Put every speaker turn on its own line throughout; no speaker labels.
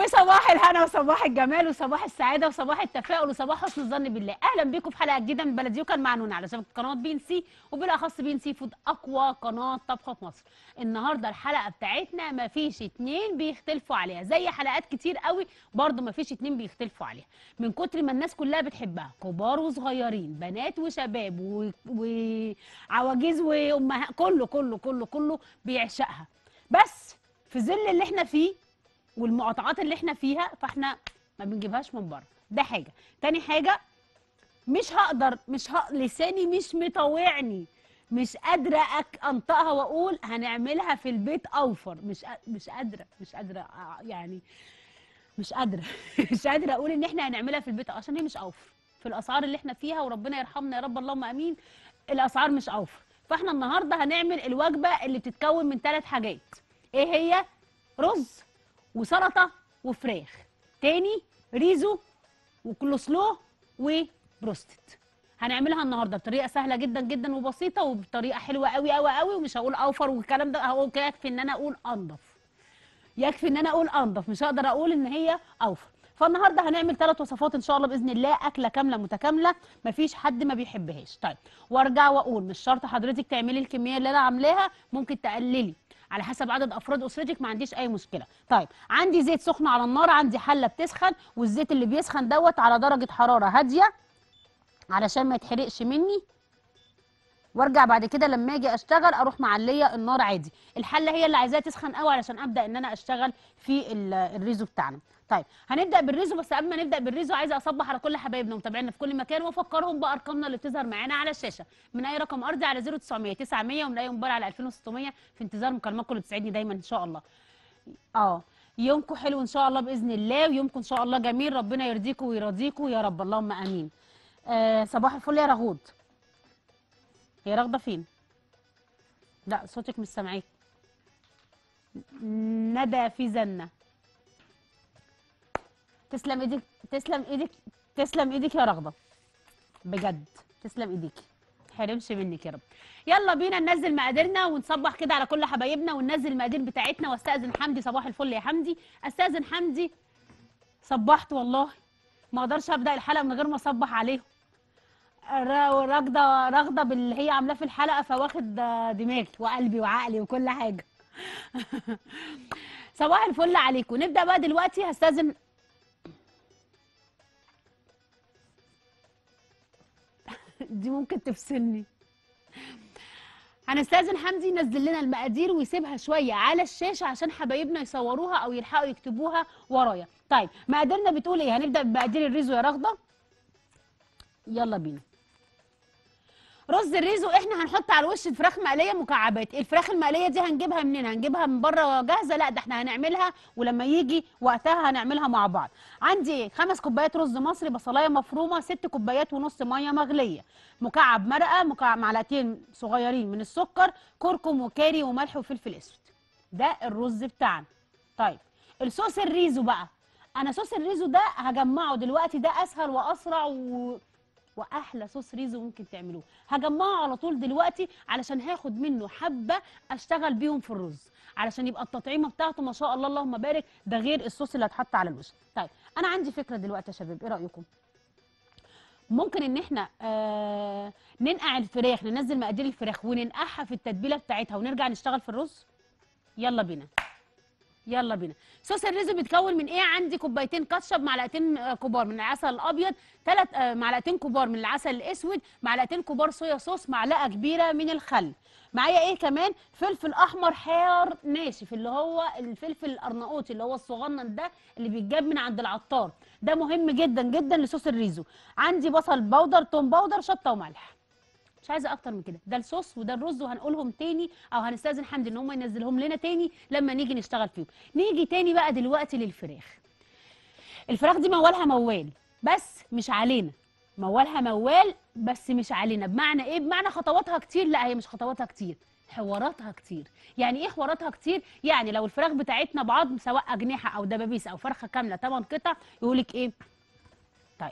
صباح الهنا وصباح الجمال وصباح السعاده وصباح التفاؤل وصباح حسن الظن بالله اهلا بيكم في حلقه جديده من بلديوكا المعنونه على شبكه قناه بي ان سي وبالاخص بي ان سي فود اقوى قناه طبخه في مصر النهارده الحلقه بتاعتنا ما فيش اتنين بيختلفوا عليها زي حلقات كتير قوي برضو ما فيش اتنين بيختلفوا عليها من كتر ما الناس كلها بتحبها كبار وصغيرين بنات وشباب و- وعواجيز وامهات كله كله كله كله بيعشقها بس في ظل اللي احنا فيه والمقاطعات اللي احنا فيها فاحنا ما بنجيبهاش من بره ده حاجه تاني حاجه مش هقدر مش ه... لساني مش مطوعني مش قادره أك... انطقها واقول هنعملها في البيت اوفر مش قا- مش قادره مش قادره أع- يعني مش قادره مش قادره اقول ان احنا هنعملها في البيت عشان هي مش اوفر في الاسعار اللي احنا فيها وربنا يرحمنا يا رب اللهم امين الاسعار مش اوفر فاحنا النهارده هنعمل الوجبه اللي بتتكون من ثلاث حاجات ايه هي رز وسلطه وفراخ تاني ريزو وكلوسلو وبروستد هنعملها النهارده بطريقه سهله جدا جدا وبسيطه وبطريقه حلوه قوي قوي قوي ومش هقول اوفر والكلام ده هو كده يكفي ان انا اقول انضف يكفي ان انا اقول انضف مش هقدر اقول ان هي اوفر فالنهارده هنعمل ثلاث وصفات ان شاء الله باذن الله اكله كامله متكامله مفيش حد ما بيحبهاش طيب وارجع واقول مش شرط حضرتك تعملي الكميه اللي انا عاملاها ممكن تقللي على حسب عدد افراد اسرتك ما عنديش اي مشكله طيب عندي زيت سخن على النار عندي حله بتسخن والزيت اللي بيسخن دوت على درجه حراره هاديه علشان ما يتحرقش مني وارجع بعد كده لما اجي اشتغل اروح معليه النار عادي الحله هي اللي عايزاها تسخن قوي علشان ابدا ان انا اشتغل في ال- الريزو بتاعنا طيب هنبدا بالريزو بس قبل ما نبدا بالريزو عايزه اصبح على كل حبايبنا ومتابعينا في كل مكان وافكرهم بارقامنا اللي بتظهر معانا على الشاشه من اي رقم ارضي على 0900 900 ومن اي موبايل على 2600 في انتظار مكالماتكم اللي بتسعدني دايما ان شاء الله اه يومكم حلو ان شاء الله باذن الله ويومكم ان شاء الله جميل ربنا يرضيكم ويرضيكم يا رب اللهم امين آه صباح الفل يا رغود هي راغده فين لا صوتك مش سامعاك ندى في زنه تسلم ايدك تسلم ايدك تسلم ايدك يا رغده بجد تسلم ايديك حرمش منك يا رب يلا بينا ننزل مقاديرنا ونصبح كده على كل حبايبنا وننزل المقادير بتاعتنا واستاذن حمدي صباح الفل يا حمدي استاذن حمدي صبحت والله ما اقدرش ابدا الحلقه من غير ما اصبح عليهم را- راغده راغده باللي هي عاملاه في الحلقه فواخد آه، دماغي وقلبي وعقلي وكل حاجه صباح الفل عليكم نبدا بقى دلوقتي هستاذن دي ممكن تفصلني هنستاذن حمدي ينزل لنا المقادير ويسيبها شويه على الشاشه عشان حبايبنا يصوروها او يلحقوا يكتبوها ورايا طيب مقاديرنا بتقول ايه هنبدا بمقادير الريزو يا رغده يلا بينا رز الريزو احنا هنحط على الوش الفراخ مقليه مكعبات الفراخ المقليه دي هنجيبها منين هنجيبها من بره جاهزه لا ده احنا هنعملها ولما يجي وقتها هنعملها مع بعض عندي ايه خمس كوبايات رز مصري بصلايه مفرومه ست كوبايات ونص ميه مغليه مكعب مرقه مكعب معلقتين صغيرين من السكر كركم وكاري وملح وفلفل اسود ده الرز بتاعنا طيب الصوص الريزو بقى انا صوص الريزو ده هجمعه دلوقتي ده اسهل واسرع و... واحلى صوص ريزو ممكن تعملوه هجمعه على طول دلوقتي علشان هاخد منه حبه اشتغل بيهم في الرز علشان يبقى التطعيمه بتاعته ما شاء الله اللهم بارك ده غير الصوص اللي هتحط على الوش طيب انا عندي فكره دلوقتي يا شباب ايه رايكم ممكن ان احنا آه ننقع الفراخ ننزل مقادير الفراخ وننقعها في التتبيله بتاعتها ونرجع نشتغل في الرز يلا بينا يلا بينا صوص الريزو بيتكون من ايه عندي كوبايتين كاتشب معلقتين آه، كبار من العسل الابيض ثلاث معلقتين كبار من العسل الاسود معلقتين كبار صويا صوص معلقه كبيره من الخل معايا ايه كمان فلفل احمر حار ناشف اللي هو الفلفل الارناؤوطي اللي هو الصغنن ده اللي بيتجاب من عند العطار ده مهم جدا جدا لصوص الريزو عندي بصل بودر توم بودر شطه وملح مش عايزه اكتر من كده ده الصوص وده الرز وهنقولهم تاني او هنستاذن حمدي ان هم ينزلهم لنا تاني لما نيجي نشتغل فيهم نيجي تاني بقى دلوقتي للفراخ الفراخ دي موالها موال بس مش علينا موالها موال بس مش علينا بمعنى ايه بمعنى خطواتها كتير لا هي مش خطواتها كتير حواراتها كتير يعني ايه حواراتها كتير يعني لو الفراخ بتاعتنا بعضم سواء اجنحه او دبابيس او فرخه كامله 8 قطع يقولك ايه طيب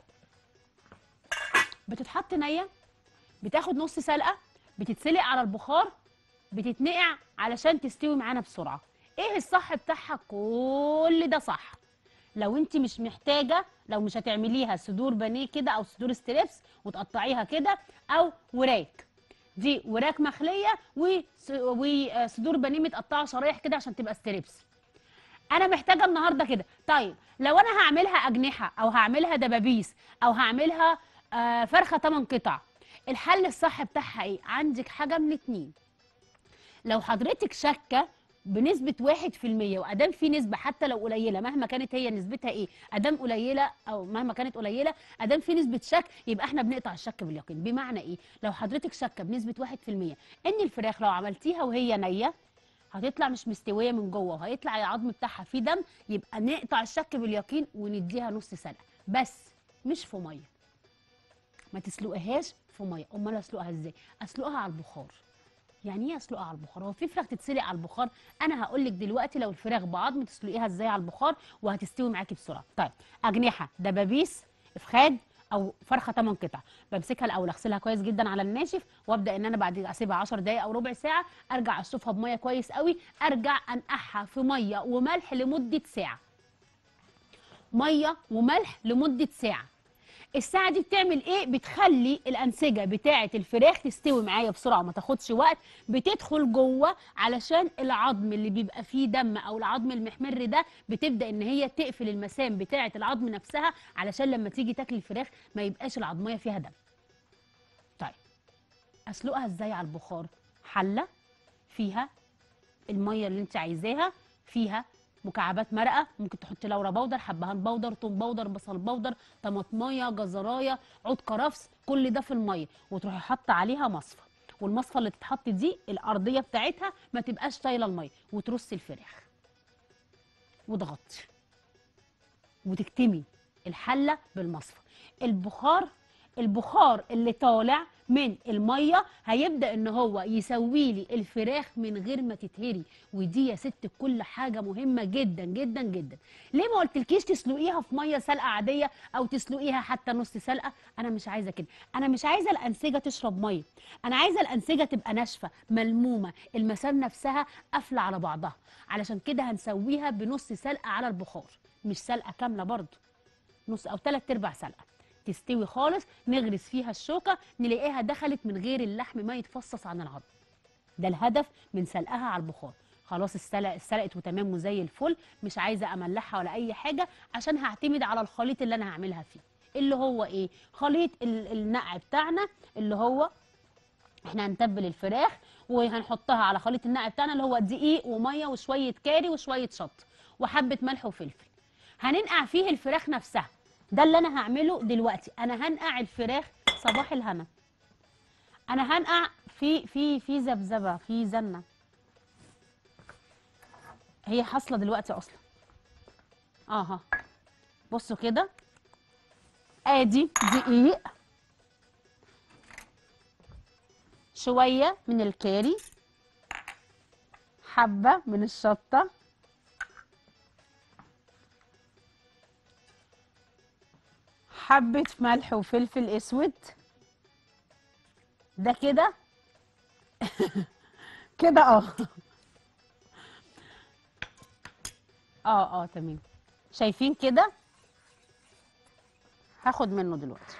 بتتحط نيه بتاخد نص سلقه بتتسلق على البخار بتتنقع علشان تستوي معانا بسرعه ايه الصح بتاعها كل ده صح لو انت مش محتاجه لو مش هتعمليها صدور بانيه كده او صدور ستريبس وتقطعيها كده او وراك دي وراك مخليه وس- وصدور بانيه متقطعه شرايح كده عشان تبقى ستريبس انا محتاجه النهارده كده طيب لو انا هعملها اجنحه او هعملها دبابيس او هعملها آه، فرخه 8 قطع الحل الصح بتاعها ايه عندك حاجه من اتنين لو حضرتك شاكه بنسبة واحد في المية وأدام في نسبة حتى لو قليلة مهما كانت هي نسبتها إيه أدام قليلة أو مهما كانت قليلة أدام في نسبة شك يبقى إحنا بنقطع الشك باليقين بمعنى إيه لو حضرتك شاكة بنسبة واحد في المية إن الفراخ لو عملتيها وهي نية هتطلع مش مستويه من جوه وهيطلع العظم بتاعها فيه دم يبقى نقطع الشك باليقين ونديها نص سلقه بس مش في ميه ما تسلقهاش في ميه امال اسلقها ازاي اسلقها على البخار يعني ايه اسلقها على البخار هو في فراخ تتسلق على البخار انا هقول لك دلوقتي لو الفراخ بعظم تسلقيها ازاي على البخار وهتستوي معاكي بسرعه طيب اجنحه دبابيس افخاد او فرخه 8 قطع بمسكها الاول اغسلها كويس جدا على الناشف وابدا ان انا بعد اسيبها 10 دقائق او ربع ساعه ارجع اشطفها بميه كويس قوي ارجع انقعها في ميه وملح لمده ساعه ميه وملح لمده ساعه الساعه دي بتعمل ايه بتخلي الانسجه بتاعه الفراخ تستوي معايا بسرعه وما تاخدش وقت بتدخل جوه علشان العظم اللي بيبقى فيه دم او العظم المحمر ده بتبدا ان هي تقفل المسام بتاعه العظم نفسها علشان لما تيجي تاكل الفراخ ما يبقاش العظميه فيها دم طيب اسلقها ازاي على البخار حله فيها الميه اللي انت عايزاها فيها مكعبات مرقه ممكن تحطي لورا بودر حبهان بودر توم بودر بصل بودر طماطمايه جزرايه عود كرفس كل ده في الميه وتروحي حاطه عليها مصفى والمصفى اللي تتحط دي الارضيه بتاعتها ما تبقاش طايله الميه وترصي الفراخ وتغطي وتكتمي الحله بالمصفى البخار البخار اللي طالع من الميه هيبدا ان هو يسوي لي الفراخ من غير ما تتهري ودي يا ست كل حاجه مهمه جدا جدا جدا ليه ما قلتلكيش تسلقيها في ميه سلقه عاديه او تسلقيها حتى نص سلقه انا مش عايزه كده انا مش عايزه الانسجه تشرب ميه انا عايزه الانسجه تبقى ناشفه ملمومه المسام نفسها قافله على بعضها علشان كده هنسويها بنص سلقه على البخار مش سلقه كامله برضو نص او ثلاث ارباع سلقه تستوي خالص نغرس فيها الشوكه نلاقيها دخلت من غير اللحم ما يتفصص عن العظم ده الهدف من سلقها على البخار خلاص السلق اتسلقت وتمام وزي الفل مش عايزه املحها ولا اي حاجه عشان هعتمد على الخليط اللي انا هعملها فيه اللي هو ايه خليط ال- النقع بتاعنا اللي هو احنا هنتبل الفراخ وهنحطها على خليط النقع بتاعنا اللي هو دقيق وميه وشويه كاري وشويه شط وحبه ملح وفلفل هننقع فيه الفراخ نفسها ده اللي انا هعمله دلوقتي انا هنقع الفراخ صباح الهنا انا هنقع في في في ذبذبه في زنه هي حاصله دلوقتي اصلا اها بصوا كده ادي دقيق شويه من الكاري حبه من الشطه حبة ملح وفلفل اسود ده كده كده اه اه اه تمام شايفين كده هاخد منه دلوقتي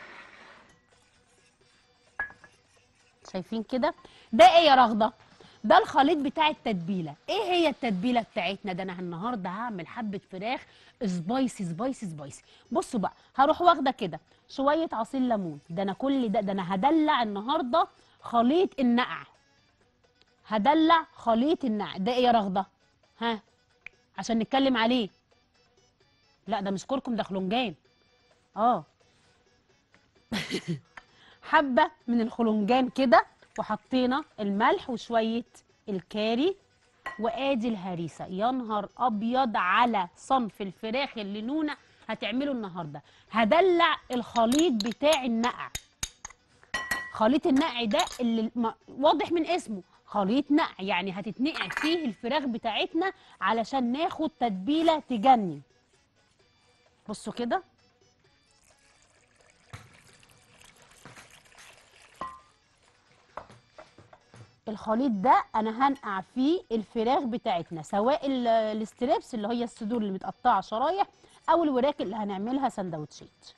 شايفين كده ده ايه يا رغده ده الخليط بتاع التتبيله ايه هي التتبيله بتاعتنا ده انا النهارده هعمل حبه فراخ سبايسي سبايسي سبايسي بصوا بقى هروح واخده كده شويه عصير ليمون ده انا كل ده ده انا هدلع النهارده خليط النقع هدلع خليط النقع ده ايه يا رغده ها عشان نتكلم عليه لا ده مش كركم ده خلنجان اه حبه من الخلنجان كده وحطينا الملح وشويه الكاري وادي الهريسه يا نهار ابيض على صنف الفراخ اللي نونه هتعمله النهارده هدلع الخليط بتاع النقع خليط النقع ده اللي ما- واضح من اسمه خليط نقع يعني هتتنقع فيه الفراخ بتاعتنا علشان ناخد تتبيله تجنن بصوا كده الخليط ده انا هنقع فيه الفراخ بتاعتنا سواء ال- الستريبس اللي هي الصدور اللي متقطعه شرايح او الوراك اللي هنعملها سندوتشات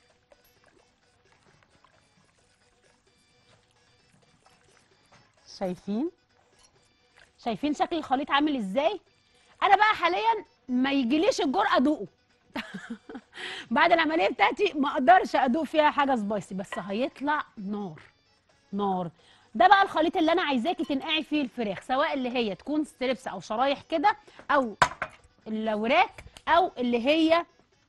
شايفين شايفين شكل الخليط عامل ازاي انا بقى حاليا ما يجيليش الجرأة ادوقه بعد العمليه بتاعتي ما اقدرش ادوق فيها حاجه سبايسي بس هيطلع نار نار ده بقى الخليط اللي انا عايزاكي تنقعي فيه الفراخ سواء اللي هي تكون ستريبس او شرايح كده او الوراك او اللي هي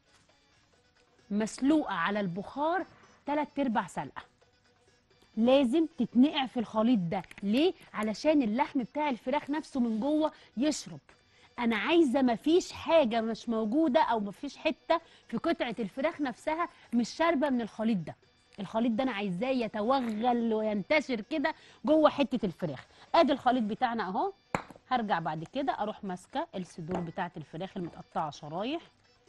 مسلوقه على البخار تلات ارباع سلقه لازم تتنقع في الخليط ده ليه علشان اللحم بتاع الفراخ نفسه من جوه يشرب انا عايزه مفيش حاجه مش موجوده او مفيش حته في قطعه الفراخ نفسها مش شاربه من الخليط ده الخليط ده انا عايزاه يتوغل وينتشر كده جوه حته الفراخ ادي الخليط بتاعنا اهو هرجع بعد كده اروح ماسكه الصدور بتاعه الفراخ المتقطعه شرايح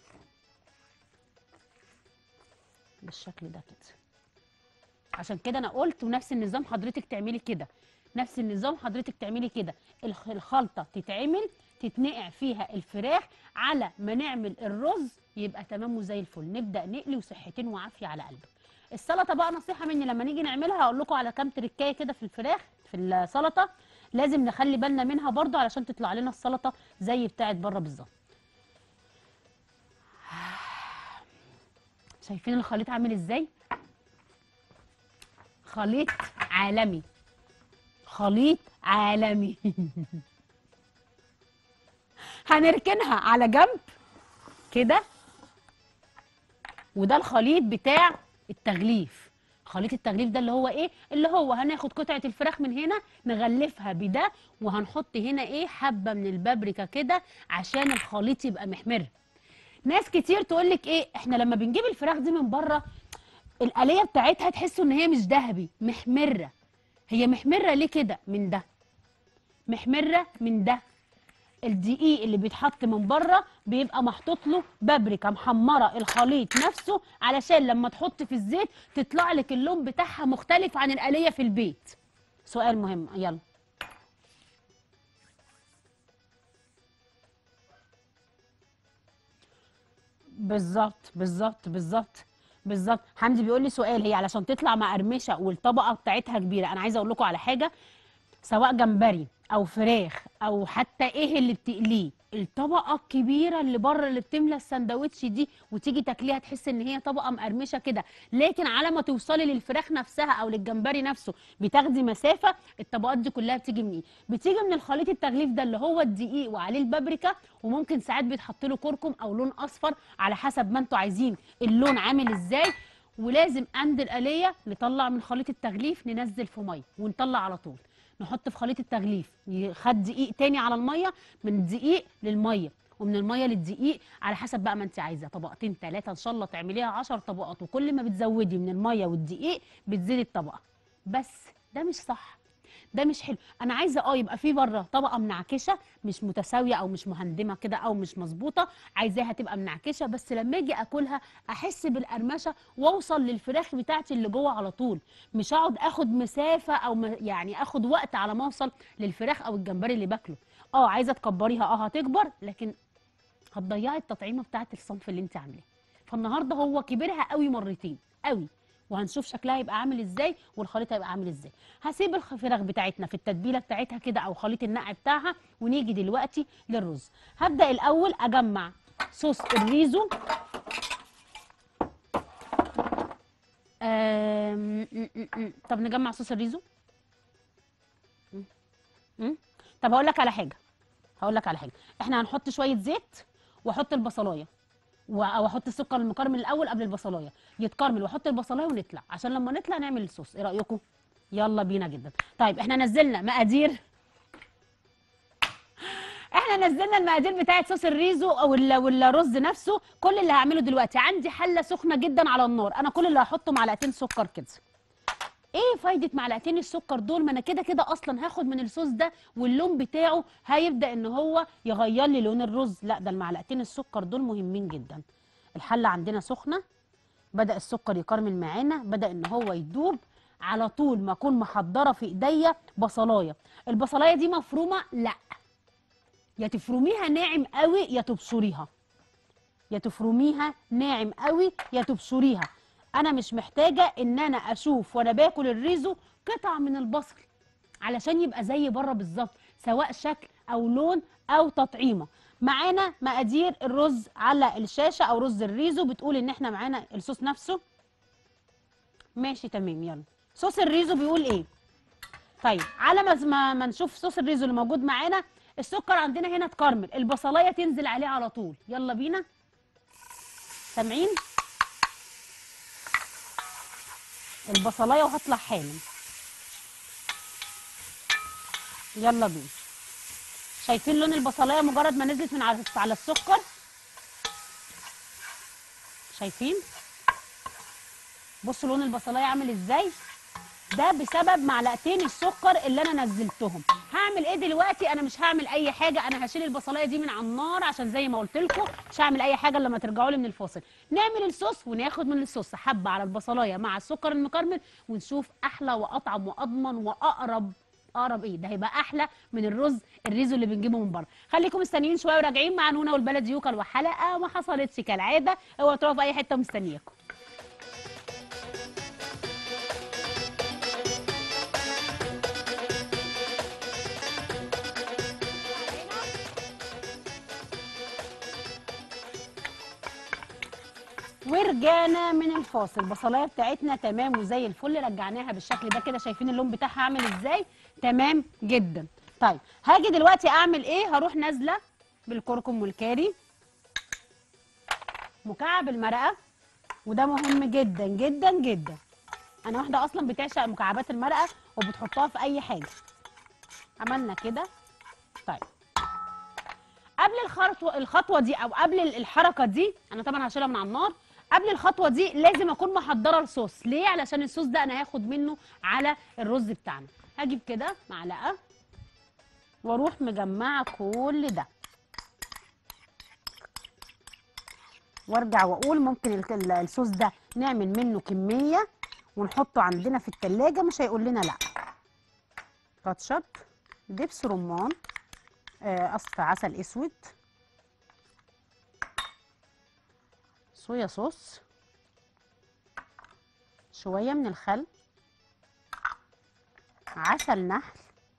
بالشكل ده كده عشان كده انا قلت ونفس النظام حضرتك تعملي كده نفس النظام حضرتك تعملي كده الخ- الخلطه تتعمل تتنقع فيها الفراخ على ما نعمل الرز يبقى تمام وزي الفل نبدا نقلي وصحتين وعافيه على قلبك السلطه بقى نصيحه مني لما نيجي نعملها هقول لكم على كام تركايه كده في الفراخ في السلطه لازم نخلي بالنا منها برضو علشان تطلع لنا السلطه زي بتاعه بره بالظبط شايفين الخليط عامل ازاي خليط عالمي خليط عالمي هنركنها على جنب كده وده الخليط بتاع التغليف خليط التغليف ده اللي هو ايه اللي هو هناخد قطعه الفراخ من هنا نغلفها بده وهنحط هنا ايه حبه من البابريكا كده عشان الخليط يبقى محمر ناس كتير تقول لك ايه احنا لما بنجيب الفراخ دي من بره الآلية بتاعتها تحسوا ان هي مش ذهبي محمرة هي محمرة ليه كده من ده محمرة من ده الدقيق اللي بيتحط من بره بيبقى محطوط له بابريكا محمره الخليط نفسه علشان لما تحط في الزيت تطلع لك اللون بتاعها مختلف عن الآلية في البيت سؤال مهم يلا بالظبط بالظبط بالظبط بالظبط حمدي بيقول لي سؤال هي علشان تطلع مقرمشه والطبقه بتاعتها كبيره انا عايزه اقول لكم على حاجه سواء جمبري او فراخ او حتى ايه اللي بتقليه الطبقه الكبيره اللي بره اللي بتملى السندوتش دي وتيجي تاكليها تحس ان هي طبقه مقرمشه كده لكن على ما توصلي للفراخ نفسها او للجمبري نفسه بتاخدي مسافه الطبقات دي كلها بتيجي منين بتيجي من الخليط التغليف ده اللي هو الدقيق وعليه البابريكا وممكن ساعات بيتحط له كركم او لون اصفر على حسب ما انتوا عايزين اللون عامل ازاي ولازم عند الآلية نطلع من خليط التغليف ننزل في ميه ونطلع على طول نحط في خليط التغليف خد دقيق تاني على الميه من الدقيق للميه ومن الميه للدقيق على حسب بقى ما انت عايزه طبقتين ثلاثه ان شاء الله تعمليها 10 طبقات وكل ما بتزودي من الميه والدقيق بتزيدي الطبقه بس ده مش صح ده مش حلو انا عايزه اه يبقى في بره طبقه منعكشه مش متساويه او مش مهندمه كده او مش مظبوطه عايزاها تبقى منعكشه بس لما اجي اكلها احس بالقرمشه واوصل للفراخ بتاعتي اللي جوه على طول مش اقعد اخد مسافه او م- يعني اخد وقت على ما اوصل للفراخ او الجمبري اللي باكله اه عايزه تكبريها اه هتكبر لكن هتضيعي التطعيمه بتاعت الصنف اللي انت عاملاه فالنهارده هو كبرها قوي مرتين قوي وهنشوف شكلها هيبقى عامل ازاي والخليط هيبقى عامل ازاي هسيب الفراخ بتاعتنا في التتبيله بتاعتها كده او خليط النقع بتاعها ونيجي دلوقتي للرز هبدا الاول اجمع صوص الريزو آم، م- م- م. طب نجمع صوص الريزو م- م. طب هقول لك على حاجه هقول لك على حاجه احنا هنحط شويه زيت واحط البصلايه و- او احط السكر المكرمل الاول قبل البصلايه يتكرمل واحط البصلايه ونطلع عشان لما نطلع نعمل الصوص ايه رايكم يلا بينا جدا طيب احنا نزلنا مقادير احنا نزلنا المقادير بتاعه صوص الريزو او ال- والرز نفسه كل اللي هعمله دلوقتي عندي حله سخنه جدا على النار انا كل اللي هحطه معلقتين سكر كده ايه فايده معلقتين السكر دول ما انا كده كده اصلا هاخد من الصوص ده واللون بتاعه هيبدا ان هو يغير لي لون الرز لا ده المعلقتين السكر دول مهمين جدا الحله عندنا سخنه بدا السكر يكرمل معانا بدا ان هو يدوب على طول ما اكون محضره في ايديا بصلايه البصلايه دي مفرومه لا يا تفرميها ناعم قوي يا تبشريها يا تفرميها ناعم قوي يا تبشريها انا مش محتاجه ان انا اشوف وانا باكل الريزو قطع من البصل علشان يبقى زي بره بالظبط سواء شكل او لون او تطعيمه معانا مقادير الرز على الشاشه او رز الريزو بتقول ان احنا معانا الصوص نفسه ماشي تمام يلا صوص الريزو بيقول ايه طيب على ما ما ما نشوف صوص الريزو اللي موجود معانا السكر عندنا هنا اتكرمل البصلايه تنزل عليه على طول يلا بينا سامعين البصلايه وهطلع حالا يلا بينا شايفين لون البصلايه مجرد ما نزلت من على على السكر شايفين بصوا لون البصلايه عامل ازاي ده بسبب معلقتين السكر اللي انا نزلتهم هعمل ايه دلوقتي انا مش هعمل اي حاجه انا هشيل البصلايه دي من على النار عشان زي ما قلت لكم مش هعمل اي حاجه إلا لما ترجعوا لي من الفاصل نعمل الصوص وناخد من الصوص حبه على البصلايه مع السكر المكرمل ونشوف احلى واطعم واضمن واقرب اقرب ايه ده هيبقى احلى من الرز الريزو اللي بنجيبه من بره خليكم مستنيين شويه وراجعين مع نونا والبلد يوكل وحلقه ما حصلتش كالعاده اوعوا تروحوا في اي حته مستنياكم ورجعنا من الفاصل البصلايه بتاعتنا تمام وزي الفل رجعناها بالشكل ده كده شايفين اللون بتاعها عامل ازاي تمام جدا طيب هاجي دلوقتي اعمل ايه هروح نازله بالكركم والكاري مكعب المرقه وده مهم جدا جدا جدا انا واحده اصلا بتعشق مكعبات المرقه وبتحطها في اي حاجه عملنا كده طيب قبل الخطوه الخطوه دي او قبل الحركه دي انا طبعا هشيلها من على النار قبل الخطوه دي لازم اكون محضره الصوص ليه علشان الصوص ده انا هاخد منه على الرز بتاعنا هجيب كده معلقه واروح مجمعه كل ده وارجع واقول ممكن ال- ال- الصوص ده نعمل منه كميه ونحطه عندنا في التلاجة مش هيقول لنا لا كاتشب دبس رمان آه، قصف عسل اسود صويا صوص شويه من الخل عسل نحل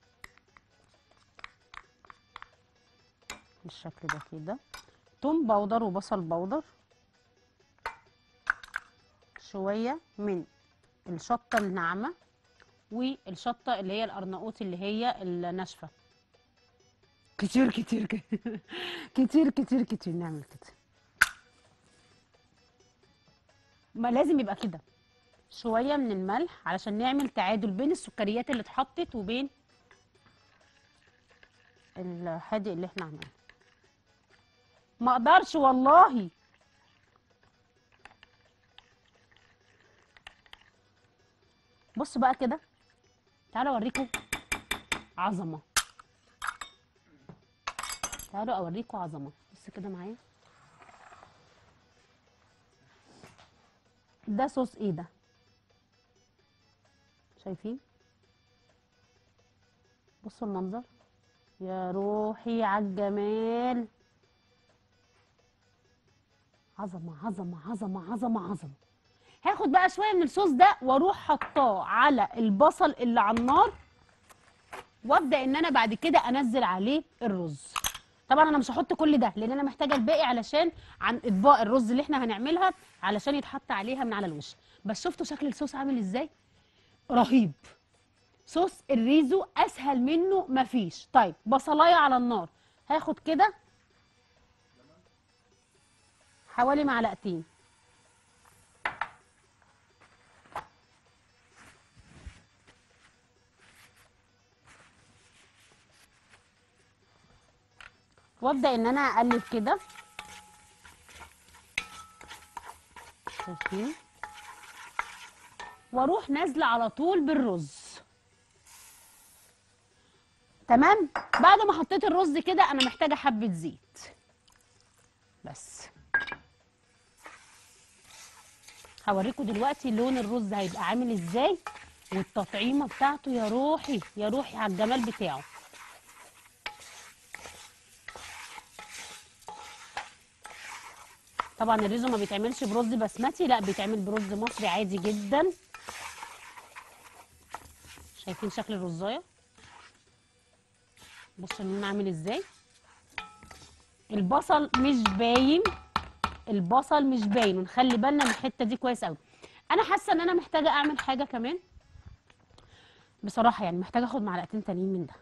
بالشكل ده كده توم بودر وبصل بودر شويه من الشطه الناعمه والشطه اللي هي القرناقوط اللي هي الناشفه كتير كتير كتير كتير كتير كتير نعمل كده ما لازم يبقى كده شويه من الملح علشان نعمل تعادل بين السكريات اللي اتحطت وبين الحادق اللي احنا عملناه ما اقدرش والله بصوا بقى كده تعالوا اوريكم عظمه تعالوا اوريكم عظمه بص كده معايا ده صوص ايه ده شايفين بصوا المنظر يا روحي على الجمال عظمه عظمه عظمه عظمه عظمه هاخد بقى شويه من الصوص ده واروح حطاه على البصل اللي على النار وابدا ان انا بعد كده انزل عليه الرز طبعا انا مش هحط كل ده لان انا محتاجه الباقي علشان عن اطباق الرز اللي احنا هنعملها علشان يتحط عليها من على الوش بس شفتوا شكل الصوص عامل ازاي رهيب صوص الريزو اسهل منه مفيش طيب بصلايه على النار هاخد كده حوالي معلقتين وابدا ان انا اقلب كده شايفين واروح نازله على طول بالرز تمام بعد ما حطيت الرز كده انا محتاجه حبه زيت بس هوريكم دلوقتي لون الرز هيبقى عامل ازاي والتطعيمه بتاعته يا روحي يا روحي على الجمال بتاعه طبعا الريزو ما بيتعملش برز بسمتي لا بيتعمل برز مصري عادي جدا شايفين شكل الرزايه بصوا اللون عامل ازاي البصل مش باين البصل مش باين ونخلي بالنا من الحته دي كويس قوي انا حاسه ان انا محتاجه اعمل حاجه كمان بصراحه يعني محتاجه اخد معلقتين تانيين من ده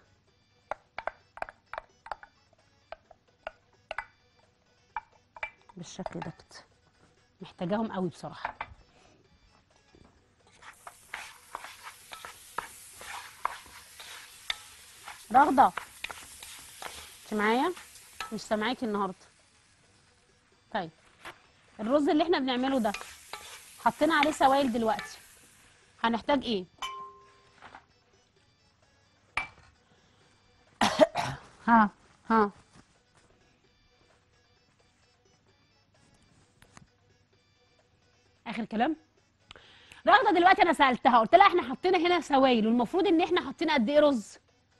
بالشكل ده كده محتاجاهم قوي بصراحه رغده انت معايا مش سامعاكي النهارده طيب الرز اللي احنا بنعمله ده حطينا عليه سوائل دلوقتي هنحتاج ايه ها ها اخر كلام رغده دلوقتي انا سالتها قلت لها احنا حطينا هنا سوائل والمفروض ان احنا حاطين قد ايه رز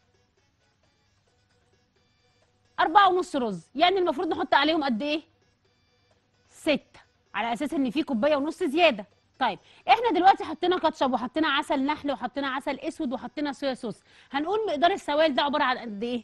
أربعة ونص رز يعني المفروض نحط عليهم قد ايه ستة على اساس ان في كوبايه ونص زياده طيب احنا دلوقتي حطينا كاتشب وحطينا عسل نحل وحطينا عسل اسود وحطينا صويا صوص هنقول مقدار السوائل ده عباره عن قد ايه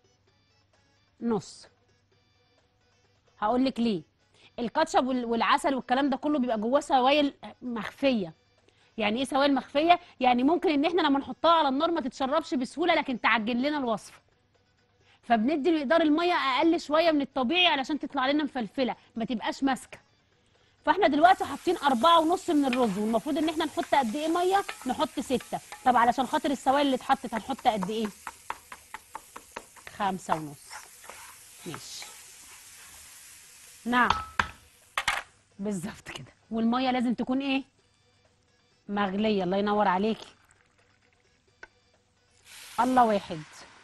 نص هقول لك ليه الكاتشب وال- والعسل والكلام ده كله بيبقى جواه سوائل مخفيه يعني ايه سوائل مخفيه يعني ممكن ان احنا لما نحطها على النار ما تتشربش بسهوله لكن تعجن لنا الوصفه فبندي مقدار الميه اقل شويه من الطبيعي علشان تطلع لنا مفلفله ما تبقاش ماسكه فاحنا دلوقتي حاطين أربعة ونص من الرز والمفروض ان احنا نحط قد ايه ميه نحط ستة طب علشان خاطر السوائل اللي اتحطت هنحط قد ايه خمسة ونص ماشي نعم بالظبط كده والميه لازم تكون ايه مغليه الله ينور عليكي الله واحد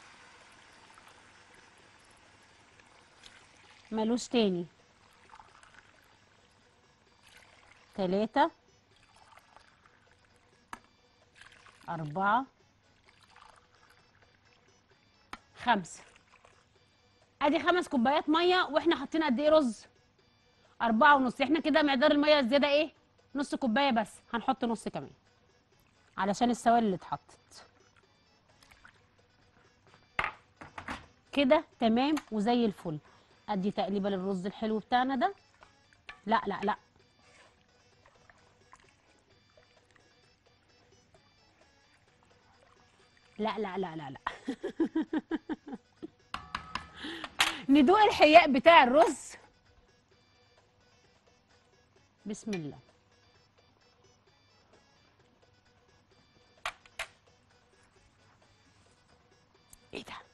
ملوش تاني تلاتة أربعة خمسة ادي خمس كوبايات ميه واحنا حاطين قد ايه رز أربعة ونص احنا كده مقدار الميه الزياده ايه نص كوبايه بس هنحط نص كمان علشان السوائل اللي اتحطت كده تمام وزي الفل ادي تقليبه للرز الحلو بتاعنا ده لا لا لا لا لا لا لا لا ندوق الحياء بتاع الرز بسم الله ايه ده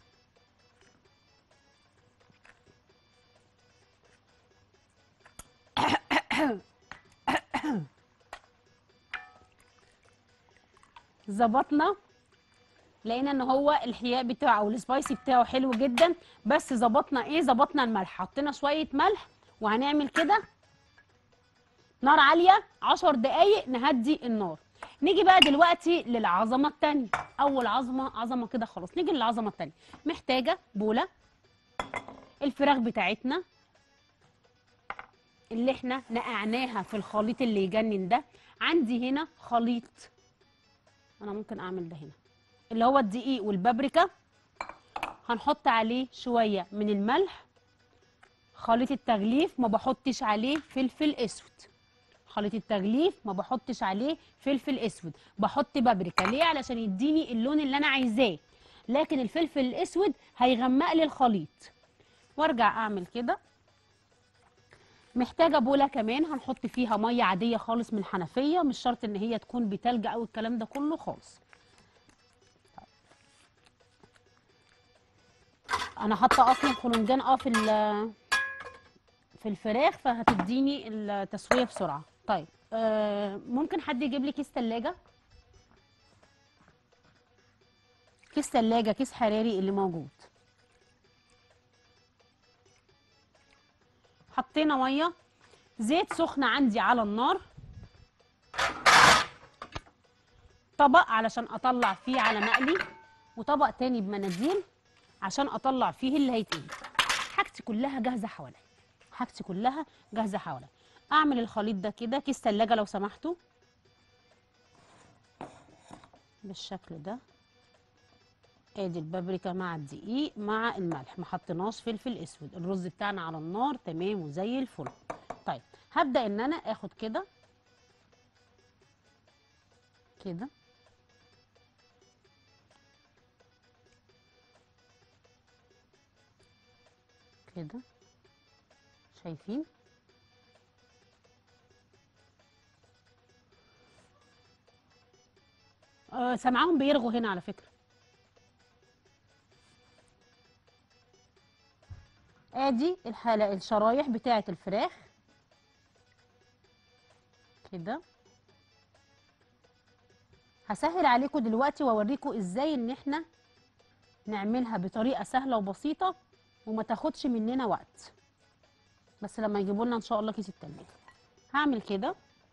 ظبطنا لقينا ان هو الحياء بتاعه او السبايسي بتاعه حلو جدا بس ظبطنا ايه ظبطنا الملح حطينا شويه ملح وهنعمل كده نار عاليه 10 دقايق نهدي النار نيجي بقى دلوقتي للعظمه التانية اول عظمه عظمه كده خلاص نيجي للعظمه التانية محتاجه بوله الفراخ بتاعتنا اللي احنا نقعناها في الخليط اللي يجنن ده عندي هنا خليط انا ممكن اعمل ده هنا اللي هو الدقيق والبابريكا هنحط عليه شويه من الملح خليط التغليف ما بحطش عليه فلفل اسود خليط التغليف ما بحطش عليه فلفل اسود بحط بابريكا ليه علشان يديني اللون اللي انا عايزاه لكن الفلفل الاسود هيغمق لي الخليط وارجع اعمل كده محتاجه بوله كمان هنحط فيها ميه عاديه خالص من الحنفيه مش شرط ان هي تكون بتلج او الكلام ده كله خالص انا حاطه اصلا خلنجان اه في ال- في الفراخ فهتديني التسويه بسرعه طيب آه ممكن حد يجيب لي كيس ثلاجه كيس ثلاجه كيس حراري اللي موجود حطينا ميه زيت سخن عندي على النار طبق علشان اطلع فيه على مقلي وطبق تاني بمناديل عشان اطلع فيه اللي هيتقلي حاجتي كلها جاهزه حواليا حاجتي كلها جاهزه حواليا اعمل الخليط ده كده كيس تلاجة لو سمحتوا بالشكل ده ادي البابريكا مع الدقيق مع الملح ما حطيناش فلفل اسود الرز بتاعنا على النار تمام وزي الفل طيب هبدا ان انا اخد كده كده كده شايفين آه سامعاهم بيرغوا هنا على فكرة ادي الحلقة الشرايح بتاعة الفراخ كده هسهل عليكم دلوقتي واوريكم ازاي ان احنا نعملها بطريقة سهلة وبسيطة وما تاخدش مننا وقت بس لما يجيبوا لنا ان شاء الله كيس التلاجة هعمل كده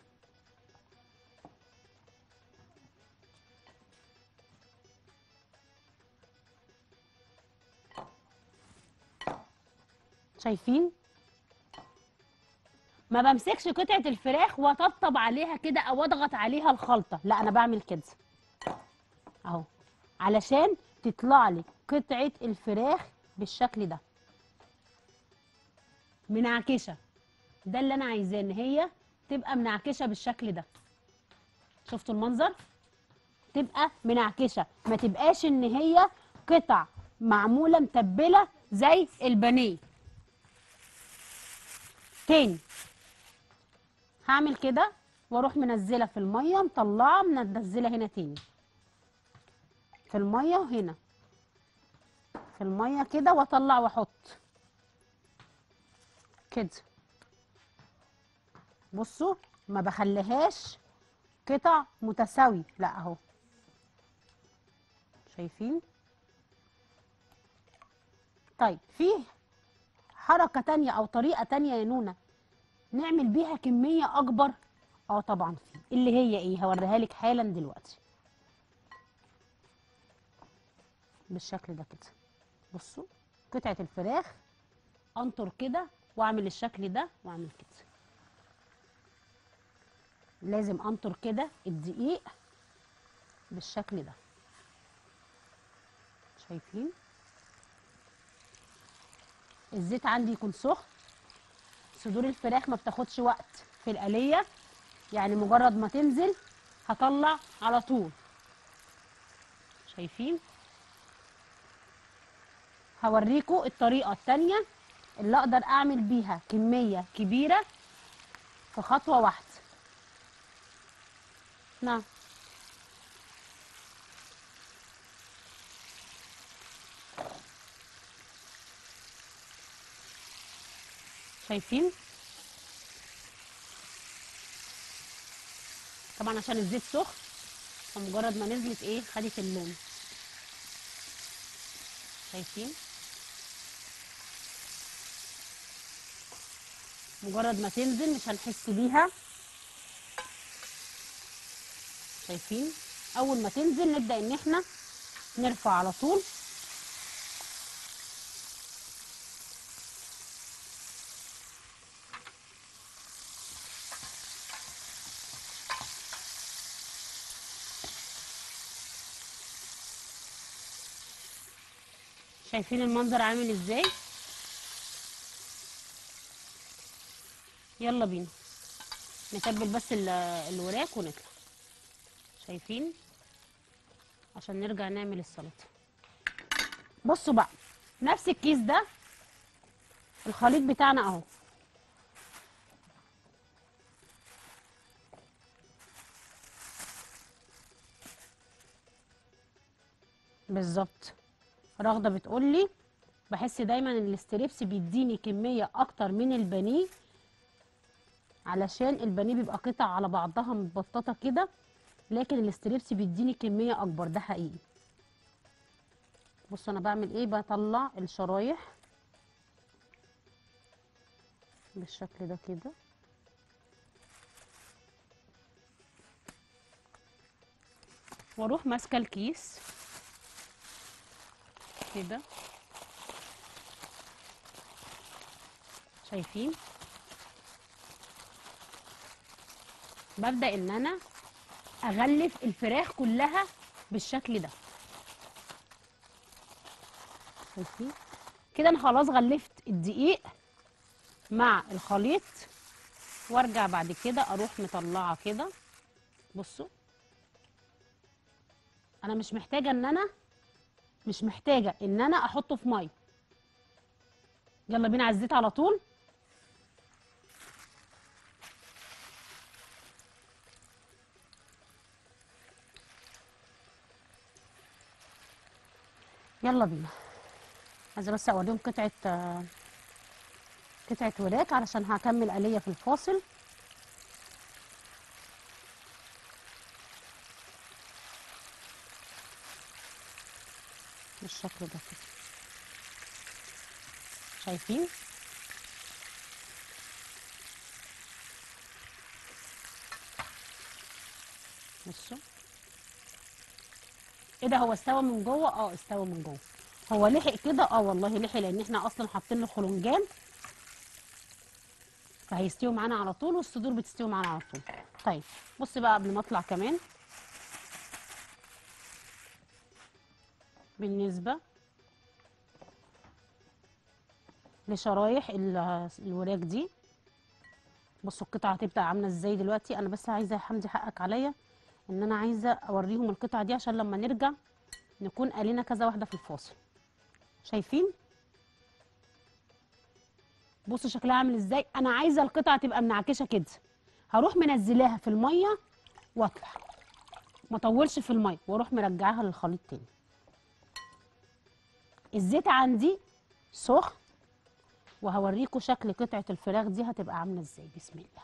شايفين ما بمسكش قطعة الفراخ واطبطب عليها كده او اضغط عليها الخلطة لا انا بعمل كده اهو علشان تطلع لي قطعة الفراخ بالشكل ده منعكشة ده اللي انا عايزاه ان هي تبقى منعكشة بالشكل ده شفتوا المنظر تبقى منعكشة ما تبقاش ان هي قطع معمولة متبلة زي البانيه تاني هعمل كده واروح منزله في الميه مطلعه منزله هنا تاني في الميه وهنا في الميه كده واطلع واحط كده بصوا ما بخليهاش قطع متساوي لا اهو شايفين طيب فيه حركة تانية أو طريقة تانية يا نونا نعمل بيها كمية أكبر اه طبعا في اللي هي ايه هوريها لك حالا دلوقتي بالشكل ده كده بصوا قطعة الفراخ انطر كده واعمل الشكل ده واعمل كده لازم انطر كده الدقيق بالشكل ده شايفين الزيت عندي يكون سخن صدور الفراخ ما بتاخدش وقت في القلية يعني مجرد ما تنزل هطلع على طول شايفين هوريكم الطريقة التانية اللي اقدر اعمل بيها كمية كبيرة في خطوة واحدة نعم شايفين طبعا عشان الزيت سخن فمجرد ما نزلت ايه خدت اللون شايفين مجرد ما تنزل مش هنحس بيها شايفين اول ما تنزل نبدا ان احنا نرفع على طول شايفين المنظر عامل ازاي يلا بينا نتبل بس ال- الوراك ونطلع شايفين عشان نرجع نعمل السلطه بصوا بقى نفس الكيس ده الخليط بتاعنا اهو بالظبط رغده بتقولي بحس دايما ان الاستريبس بيديني كميه اكتر من البانيه علشان البانيه بيبقى قطع على بعضها متبططه كده لكن الاستريبس بيديني كميه اكبر ده حقيقي بصوا انا بعمل ايه بطلع الشرايح بالشكل ده كده واروح ماسكه الكيس كده شايفين ببدأ ان انا اغلف الفراخ كلها بالشكل ده شايفين كده انا خلاص غلفت الدقيق مع الخليط وارجع بعد كده اروح مطلعه كده بصوا انا مش محتاجه ان انا مش محتاجه ان انا احطه في ميه يلا بينا على الزيت على طول يلا بينا عايزه بس اوريهم قطعه آه، قطعه وراك علشان هكمل قليه في الفاصل بالشكل ده كده شايفين بصوا ايه ده هو استوى من جوه اه استوى من جوه هو لحق كده اه والله لحق لان احنا اصلا حاطين له خلنجان فهيستوي معانا على طول والصدور بتستوي معانا على طول طيب بص بقى قبل ما اطلع كمان بالنسبه لشرايح ال- الوراك دي بصوا القطعه هتبقى عامله ازاي دلوقتي انا بس عايزه يا حمدي حقك عليا ان انا عايزه اوريهم القطعه دي عشان لما نرجع نكون قالينا كذا واحده في الفاصل شايفين بصوا شكلها عامل ازاي انا عايزه القطعه تبقى منعكشه كده هروح منزلاها في الميه واطلع ما اطولش في الميه واروح مرجعاها للخليط تاني الزيت عندي سخن وهوريكم شكل قطعه الفراخ دي هتبقى عامله ازاي بسم الله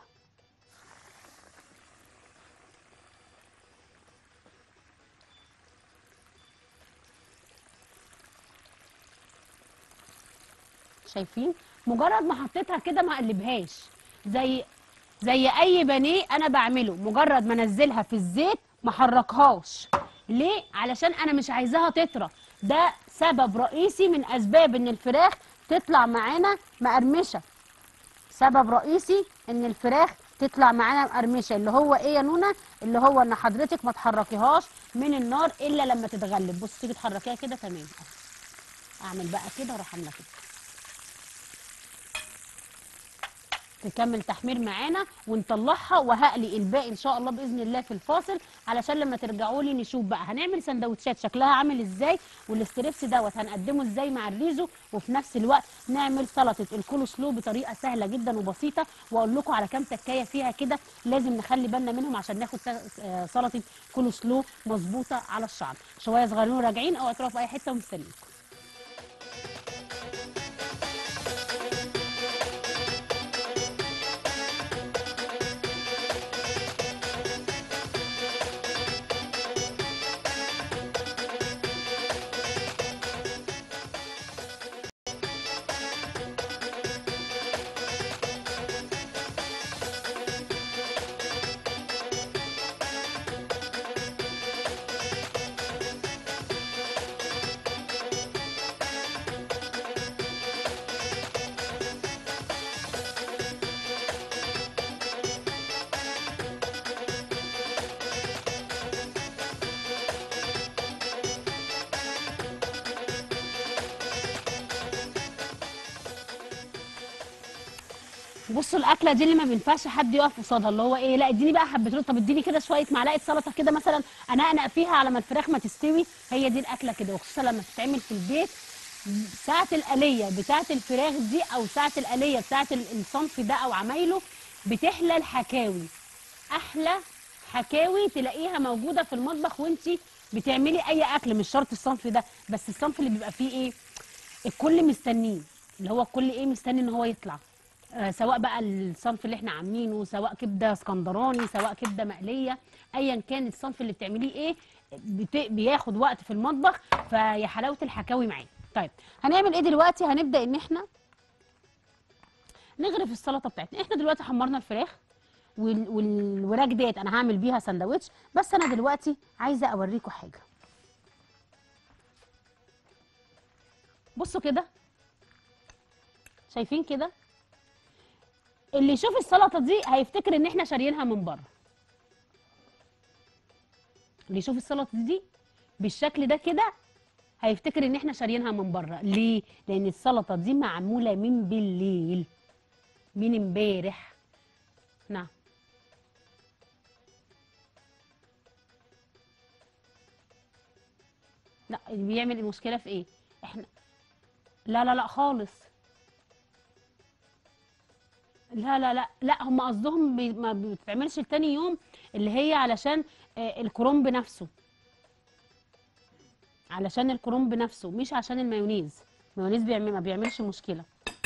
شايفين مجرد ما حطيتها كده ما اقلبهاش زي زي اي بانيه انا بعمله مجرد ما انزلها في الزيت ما احركهاش ليه علشان انا مش عايزاها تطرى ده سبب رئيسي من اسباب ان الفراخ تطلع معانا مقرمشه سبب رئيسي ان الفراخ تطلع معانا مقرمشه اللي هو ايه يا نونا اللي هو ان حضرتك ما تحركيهاش من النار الا لما تتغلب بصي تيجي تحركيها كده تمام أهو. اعمل بقى كده واروح عامله كده تكمل تحمير معانا ونطلعها وهقلي الباقي ان شاء الله باذن الله في الفاصل علشان لما ترجعوا لي نشوف بقى هنعمل سندوتشات شكلها عامل ازاي والاستريبس دوت هنقدمه ازاي مع الريزو وفي نفس الوقت نعمل سلطه الكولو سلو بطريقه سهله جدا وبسيطه واقول لكم على كام تكايه فيها كده لازم نخلي بالنا منهم عشان ناخد س- آه، سلطه كولو سلو مظبوطه على الشعر شويه صغيرين وراجعين او هتروحوا في اي حته ومستنيين بصوا الاكله دي اللي ما بينفعش حد يقف قصادها اللي هو ايه لا اديني بقى حبه رز طب اديني كده شويه معلقه سلطه كده مثلا انقنق فيها على ما الفراخ ما تستوي هي دي الاكله كده وخصوصا لما تتعمل في البيت ساعه القليه بتاعه الفراخ دي او ساعه القليه بتاعه ال- الصنف ده او عمايله بتحلى الحكاوي احلى حكاوي تلاقيها موجوده في المطبخ وانت بتعملي اي اكل مش شرط الصنف ده بس الصنف اللي بيبقى فيه ايه الكل مستنيه اللي هو الكل ايه مستني ان هو يطلع آه سواء بقى الصنف اللي احنا عاملينه سواء كبده اسكندراني سواء كبده مقليه ايا كان الصنف اللي بتعمليه ايه بت... بياخد وقت في المطبخ فيا حلاوه الحكاوي معانا طيب هنعمل ايه دلوقتي هنبدا ان احنا نغرف السلطه بتاعتنا احنا دلوقتي حمرنا الفراخ وال... والوراك ديت انا هعمل بيها سندوتش بس انا دلوقتي عايزه اوريكم حاجه بصوا كده شايفين كده اللي يشوف السلطه دي هيفتكر ان احنا شاريينها من بره اللي يشوف السلطه دي بالشكل ده كده هيفتكر ان احنا شاريينها من بره ليه لان السلطه دي معموله من بالليل من امبارح نعم لا بيعمل المشكله في ايه احنا لا لا لا خالص لا لا لا لا هم قصدهم بي... ما بتتعملش لتاني يوم اللي هي علشان آه، الكرنب نفسه علشان الكرنب نفسه مش عشان المايونيز المايونيز بيعمل ما بيعملش مشكله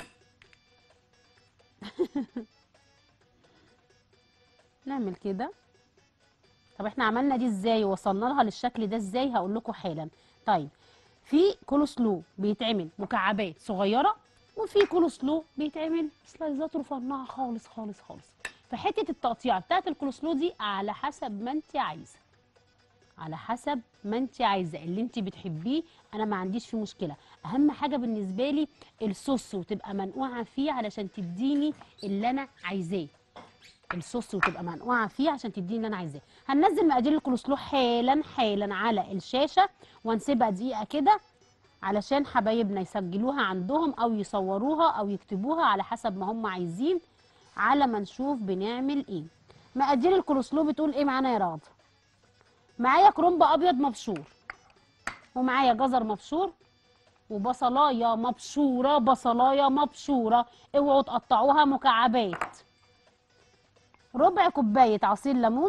نعمل كده طب احنا عملنا دي ازاي وصلنا لها للشكل ده ازاي هقول لكم حالا طيب في كول سلو بيتعمل مكعبات صغيره وفي كول سلو بيتعمل سلايزات رفيعه خالص خالص خالص فحته التقطيع بتاعت الكول سلو دي على حسب ما انت عايزه على حسب ما انت عايزه اللي انت بتحبيه انا ما عنديش فيه مشكله اهم حاجه بالنسبه لي الصوص وتبقى منقوعه فيه علشان تديني اللي انا عايزاه الصوص وتبقى منقوعه فيه عشان تديني اللي انا عايزاه هننزل مقادير الكولسلو حالا حالا على الشاشه ونسيبها دقيقه كده علشان حبايبنا يسجلوها عندهم او يصوروها او يكتبوها على حسب ما هم عايزين على ما نشوف بنعمل ايه مقادير الكولسلو بتقول ايه معانا يا راضي معايا كرنب ابيض مبشور ومعايا جزر مبشور وبصلايه مبشوره بصلايه مبشوره اوعوا تقطعوها مكعبات ربع كوبايه عصير ليمون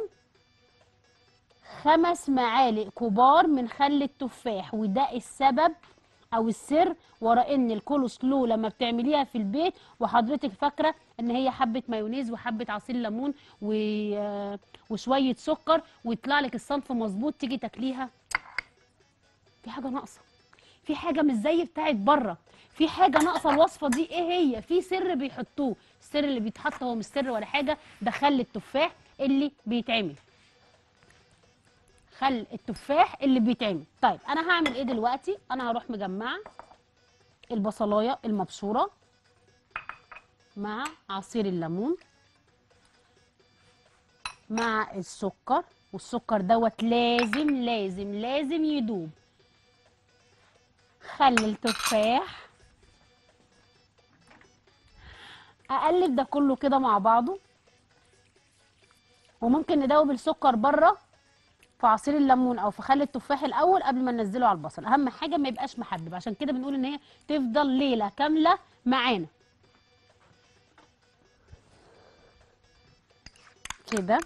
خمس معالق كبار من خل التفاح وده السبب او السر ورا ان الكول سلو لما بتعمليها في البيت وحضرتك فاكره ان هي حبه مايونيز وحبه عصير ليمون و... وشويه سكر ويطلع لك الصنف مظبوط تيجي تاكليها في حاجه ناقصه في حاجه مش زي بتاعت بره في حاجه ناقصه الوصفه دي ايه هي في سر بيحطوه السر اللي بيتحط هو مش سر ولا حاجه ده خل التفاح اللي بيتعمل خل التفاح اللي بيتعمل طيب انا هعمل ايه دلوقتي انا هروح مجمعه البصلايه المبشوره مع عصير الليمون مع السكر والسكر دوت لازم لازم لازم يدوب خل التفاح اقلب ده كله كده مع بعضه وممكن ندوب السكر بره في عصير الليمون او في خل التفاح الاول قبل ما ننزله على البصل اهم حاجه ما يبقاش محبب عشان كده بنقول ان هي تفضل ليله كامله معانا كده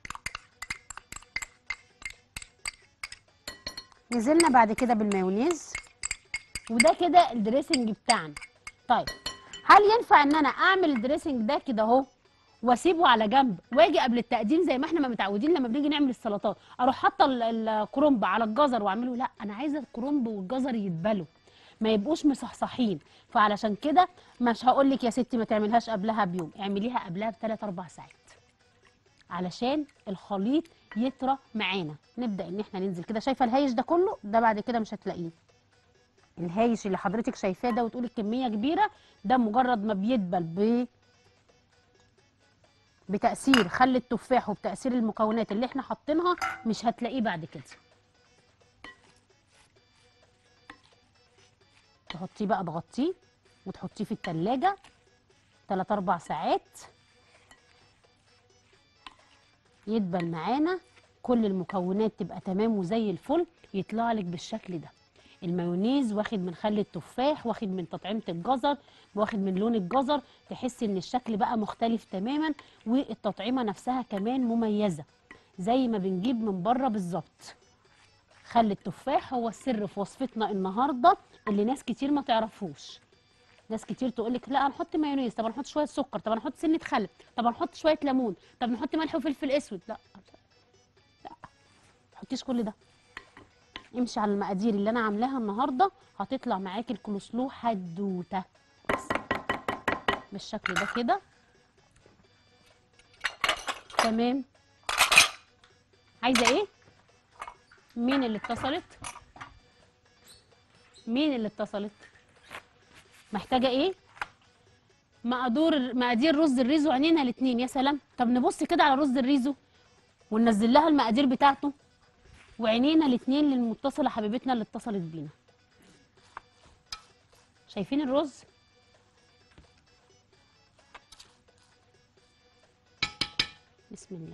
نزلنا بعد كده بالمايونيز وده كده الدريسنج بتاعنا طيب هل ينفع ان انا اعمل الدريسنج ده كده اهو واسيبه على جنب واجي قبل التقديم زي ما احنا ما متعودين لما بنيجي نعمل السلطات اروح حاطه ال- الكرنب على الجزر واعمله لا انا عايزه الكرنب والجزر يتبلوا ما يبقوش مصحصحين فعلشان كده مش هقول لك يا ستي ما تعملهاش قبلها بيوم اعمليها قبلها بثلاث اربع ساعات علشان الخليط يطرى معانا نبدا ان احنا ننزل كده شايفه الهايش ده كله ده بعد كده مش هتلاقيه الهايش اللي حضرتك شايفاه ده وتقولي الكميه كبيره ده مجرد ما بيدبل ب بتاثير خل التفاح وبتاثير المكونات اللي احنا حاطينها مش هتلاقيه بعد كده تحطيه بقى تغطيه وتحطيه في التلاجة 3 4 ساعات يدبل معانا كل المكونات تبقى تمام وزي الفل يطلع لك بالشكل ده المايونيز واخد من خل التفاح واخد من تطعيمه الجزر واخد من لون الجزر تحس ان الشكل بقى مختلف تماما والتطعيمه نفسها كمان مميزه زي ما بنجيب من بره بالظبط خل التفاح هو السر في وصفتنا النهارده اللي ناس كتير ما تعرفوش ناس كتير تقول لك لا هنحط مايونيز طب هنحط شويه سكر طب هنحط سنه خل طب هنحط شويه ليمون طب نحط ملح وفلفل اسود لا لا ما تحطيش كل ده امشي على المقادير اللي انا عاملاها النهارده هتطلع معاكي الكولسلو حدوته بس بالشكل ده كده تمام عايزه ايه مين اللي اتصلت مين اللي اتصلت محتاجه ايه مقدور مقادير رز الريزو عينينا الاثنين يا سلام طب نبص كده على رز الريزو وننزل لها المقادير بتاعته وعينينا الاثنين للمتصله حبيبتنا اللي اتصلت بينا شايفين الرز بسم الله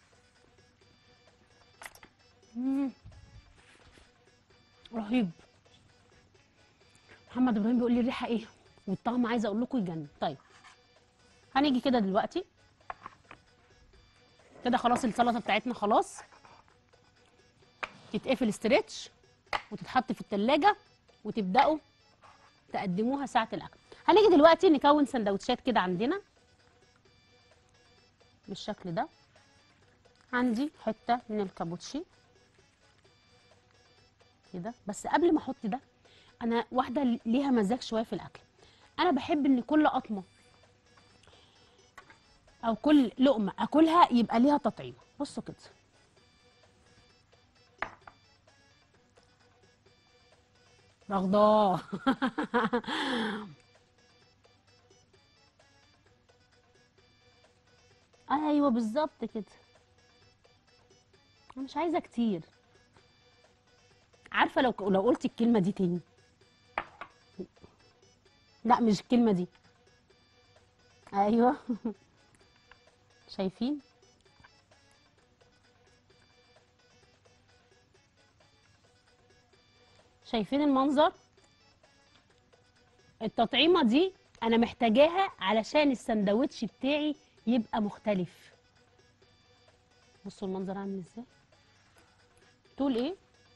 مم. رهيب محمد ابراهيم بيقول لي الريحه ايه والطعم عايزه اقول لكم يجنن طيب هنيجي كده دلوقتي كده خلاص السلطه بتاعتنا خلاص تتقفل استرتش وتتحط في التلاجة وتبداوا تقدموها ساعه الاكل هنيجي دلوقتي نكون سندوتشات كده عندنا بالشكل ده عندي حته من الكابوتشي كده بس قبل ما احط ده انا واحده ليها مزاج شويه في الاكل انا بحب ان كل قطمه او كل لقمه اكلها يبقى ليها تطعيمه بصوا كده رغداه ايوه بالظبط كده انا مش عايزه كتير عارفه لو لو قلت الكلمه دي تاني لا مش الكلمه دي ايوه شايفين شايفين المنظر التطعيمه دي انا محتاجاها علشان السندوتش بتاعي يبقى مختلف بصوا المنظر عامل ازاي تقول ايه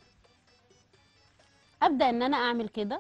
ابدا ان انا اعمل كده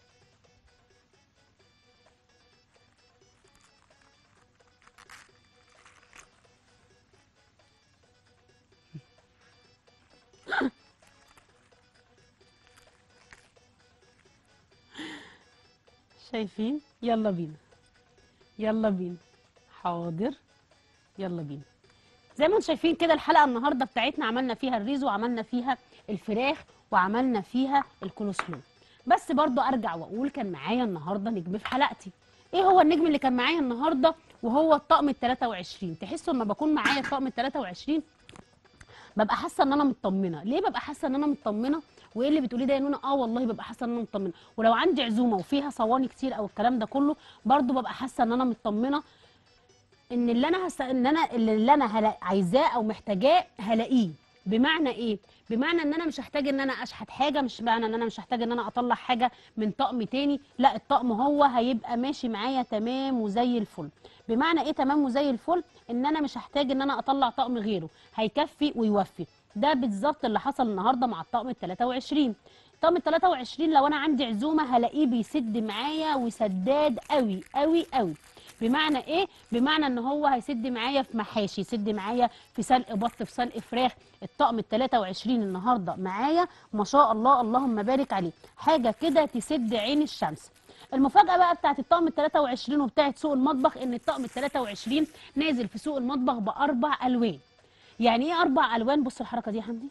شايفين يلا بينا يلا بينا حاضر يلا بينا زي ما انتم شايفين كده الحلقه النهارده بتاعتنا عملنا فيها الريزو وعملنا فيها الفراخ وعملنا فيها الكولوسلو بس برضو ارجع واقول كان معايا النهارده نجم في حلقتي ايه هو النجم اللي كان معايا النهارده وهو الطقم ال 23 تحسوا لما بكون معايا الطقم ال 23 ببقى حاسه ان انا مطمنه ليه ببقى حاسه ان انا مطمنه وايه اللي بتقوليه ده يا نونا اه والله ببقى حاسه ان انا مطمنه ولو عندي عزومه وفيها صواني كتير او الكلام ده كله برضو ببقى حاسه ان انا مطمنه ان اللي انا هس... ان انا اللي انا هلا... عايزاه او محتاجاه هلاقيه بمعنى ايه بمعنى ان انا مش هحتاج ان انا اشحت حاجه مش معنى ان انا مش هحتاج ان انا اطلع حاجه من طقم تاني لا الطقم هو هيبقى ماشي معايا تمام وزي الفل بمعنى ايه تمام وزي الفل ان انا مش هحتاج ان انا اطلع طقم غيره هيكفي ويوفي ده بالظبط اللي حصل النهارده مع الطقم ال 23 الطقم ال 23 لو انا عندي عزومه هلاقيه بيسد معايا وسداد قوي قوي قوي بمعنى ايه بمعنى ان هو هيسد معايا في محاشي يسد معايا في سلق بط في سلق فراخ الطقم ال 23 النهارده معايا ما شاء الله اللهم بارك عليه حاجه كده تسد عين الشمس المفاجاه بقى بتاعت الطقم ال 23 وبتاعت سوق المطبخ ان الطقم ال 23 نازل في سوق المطبخ باربع الوان يعني ايه اربع الوان بصوا الحركه دي يا حمدي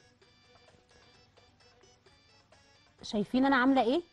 شايفين انا عامله ايه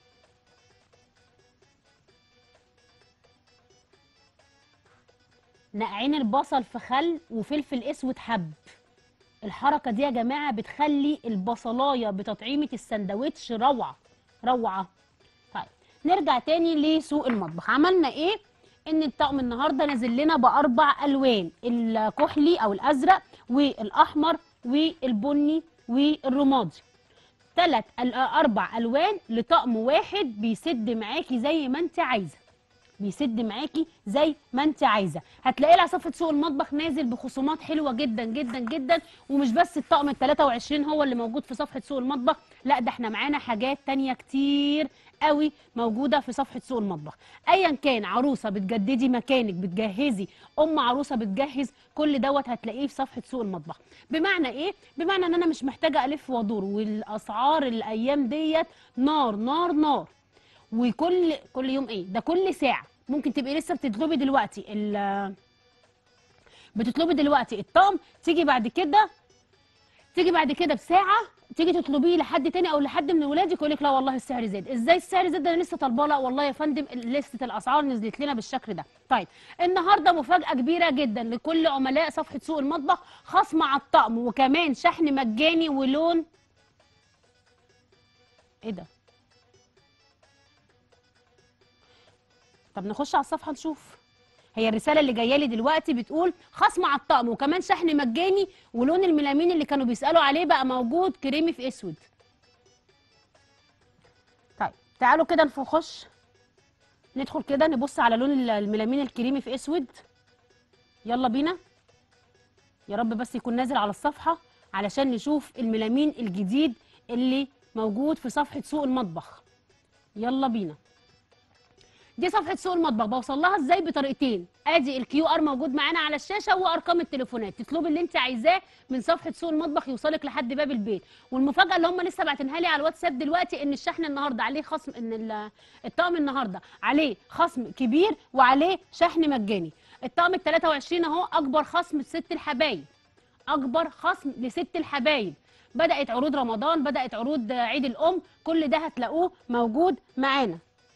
نقعين البصل في خل وفلفل اسود حب الحركه دي يا جماعه بتخلي البصلايه بتطعيمه السندوتش روعه روعه طيب نرجع تاني لسوق المطبخ عملنا ايه ان الطقم النهارده نازل لنا باربع الوان الكحلي او الازرق والاحمر والبني والرمادي ثلاث اربع الوان لطقم واحد بيسد معاكي زي ما انت عايزه بيسد معاكي زي ما انت عايزه هتلاقيه على صفحه سوق المطبخ نازل بخصومات حلوه جدا جدا جدا ومش بس الطقم ال 23 هو اللي موجود في صفحه سوق المطبخ لا ده احنا معانا حاجات تانية كتير قوي موجوده في صفحه سوق المطبخ ايا كان عروسه بتجددي مكانك بتجهزي ام عروسه بتجهز كل دوت هتلاقيه في صفحه سوق المطبخ بمعنى ايه بمعنى ان انا مش محتاجه الف وادور والاسعار الايام ديت نار نار نار وكل كل يوم ايه ده كل ساعه ممكن تبقي لسه بتطلبي دلوقتي ال بتطلبي دلوقتي الطقم تيجي بعد كده تيجي بعد كده بساعه تيجي تطلبيه لحد تاني او لحد من ولادك يقول لك لا والله السعر زاد ازاي السعر زاد ده انا لسه طالباه لا والله يا فندم لسته الاسعار نزلت لنا بالشكل ده طيب النهارده مفاجاه كبيره جدا لكل عملاء صفحه سوق المطبخ خصم على الطقم وكمان شحن مجاني ولون ايه ده طب نخش على الصفحه نشوف هي الرساله اللي جايه لي دلوقتي بتقول خصم على الطقم وكمان شحن مجاني ولون الميلامين اللي كانوا بيسالوا عليه بقى موجود كريمي في اسود طيب تعالوا كده نخش ندخل كده نبص على لون الميلامين الكريمي في اسود يلا بينا يا رب بس يكون نازل على الصفحه علشان نشوف الميلامين الجديد اللي موجود في صفحه سوق المطبخ يلا بينا دي صفحه سوق المطبخ بوصل لها ازاي بطريقتين ادي الكيو ار موجود معانا على الشاشه وارقام التليفونات تطلبي اللي انت عايزاه من صفحه سوق المطبخ يوصلك لحد باب البيت والمفاجاه اللي هم لسه باعتينها لي على الواتساب دلوقتي ان الشحن النهارده عليه خصم ان ال- الطقم النهارده عليه خصم كبير وعليه شحن مجاني الطقم ال 23 اهو اكبر خصم لست الحبايب اكبر خصم لست الحبايب بدات عروض رمضان بدات عروض عيد الام كل ده هتلاقوه موجود معانا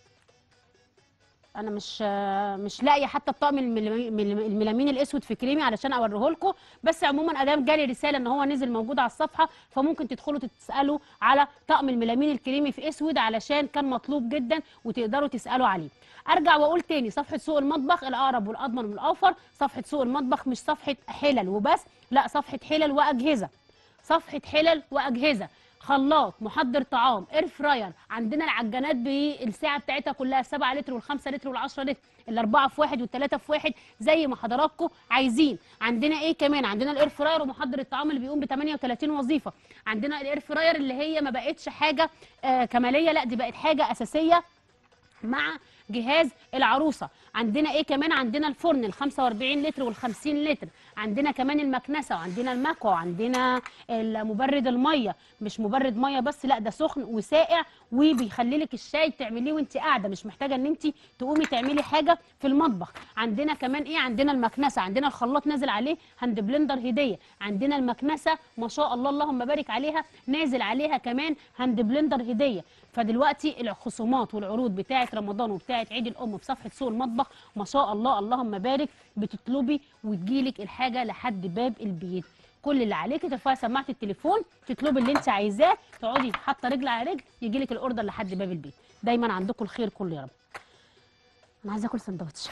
انا مش مش لاقيه حتى الطقم الميلامين الميلامين الاسود في كريمي علشان اوريه لكم بس عموما ادام جالي رساله ان هو نزل موجود على الصفحه فممكن تدخلوا تسالوا على طقم الميلامين الكريمي في اسود علشان كان مطلوب جدا وتقدروا تسالوا عليه ارجع واقول تاني صفحه سوق المطبخ الاقرب والاضمن والاوفر صفحه سوق المطبخ مش صفحه حلل وبس لا صفحه حلل واجهزه صفحه حلل واجهزه خلاط محضر طعام اير فراير عندنا العجانات بالساعه بتاعتها كلها 7 لتر وال5 لتر وال10 لتر الاربعه في واحد والثلاثه في واحد زي ما حضراتكم عايزين عندنا ايه كمان عندنا الاير فراير ومحضر الطعام اللي بيقوم ب 38 وظيفه عندنا الاير فراير اللي هي ما بقتش حاجه آه كماليه لا دي بقت حاجه اساسيه مع جهاز العروسه عندنا ايه كمان عندنا الفرن ال 45 لتر وال 50 لتر عندنا كمان المكنسه وعندنا المكوى وعندنا مبرد الميه مش مبرد ميه بس لا ده سخن وساقع وبيخلي لك الشاي تعمليه وانت قاعده مش محتاجه ان انت تقومي تعملي حاجه في المطبخ عندنا كمان ايه عندنا المكنسه عندنا الخلاط نازل عليه هاند بلندر هديه عندنا المكنسه ما شاء الله اللهم بارك عليها نازل عليها كمان هاند بلندر هديه فدلوقتي الخصومات والعروض بتاعه رمضان وبتاعه عيد الام في صفحه سوق المطبخ ما شاء الله اللهم بارك بتطلبي وتجيلك الحاجه لحد باب البيت كل اللي عليكي ترفعي سماعه التليفون تطلبي اللي انت عايزاه تقعدي حاطه رجل على رجل يجيلك الاوردر لحد باب البيت دايما عندكم الخير كله يا رب انا عايزه اكل سندوتش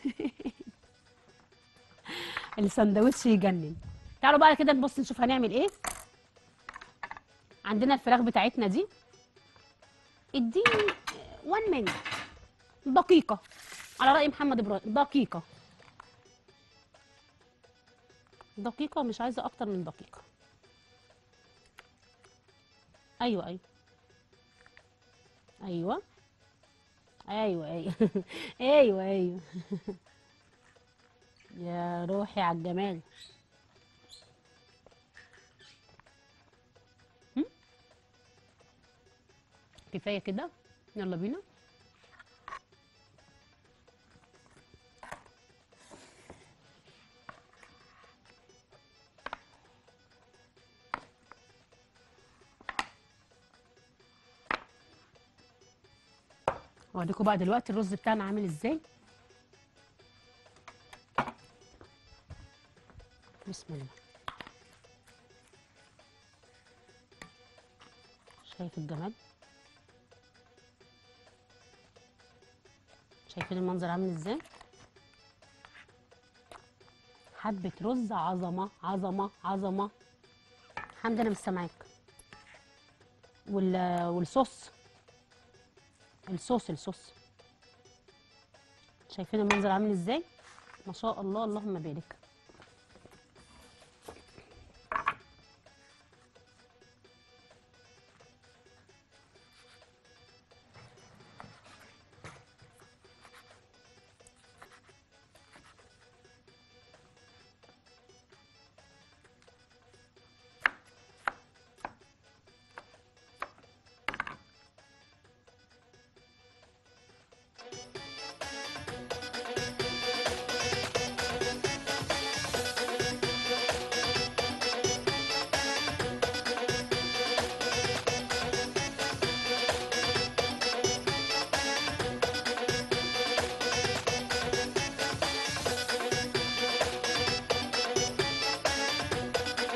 السندوتش يجنن تعالوا بقى كده نبص نشوف هنعمل ايه عندنا الفراخ بتاعتنا دي اديني 1 مينت دقيقه على راي محمد ابراهيم دقيقه دقيقة مش عايزة أكتر من دقيقة أيوة أيوة أيوة أيوة أيوة أيوة أيوة يا روحي على الجمال هم؟ كفاية كده يلا بينا اوريكم بقى دلوقتي الرز بتاعنا عامل ازاي بسم الله شايف الجمال شايفين المنظر عامل ازاي حبة رز عظمة عظمة عظمة حمد انا مش سامعاك وال والصوص الصوص الصوص شايفين المنظر عامل ازاي ما شاء الله اللهم بارك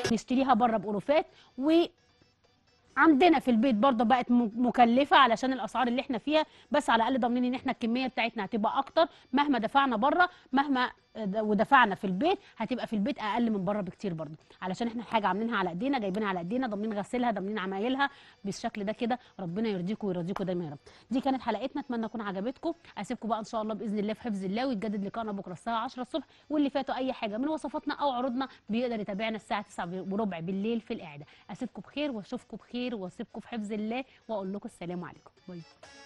نشتريها بره بألوفات و عندنا في البيت برضه بقت م- مكلفه علشان الاسعار اللي احنا فيها بس على الاقل ضامنين ان احنا الكميه بتاعتنا هتبقى اكتر مهما دفعنا بره مهما د- ودفعنا في البيت هتبقى في البيت اقل من بره بكتير برضه علشان احنا حاجه عاملينها على ايدينا جايبينها على ايدينا ضامنين غسيلها ضامنين عمايلها بالشكل ده كده ربنا يرضيكم ويرضيكم دايما يا رب دي كانت حلقتنا اتمنى تكون عجبتكم اسيبكم بقى ان شاء الله باذن الله في حفظ الله ويتجدد لقائنا بكره الساعه 10 الصبح واللي فاتوا اي حاجه من وصفاتنا او عروضنا بيقدر يتابعنا الساعه 9 وربع بالليل في القعده اسيبكم بخير واشوفكم بخير واسيبكم في حفظ الله واقول لكم السلام عليكم باي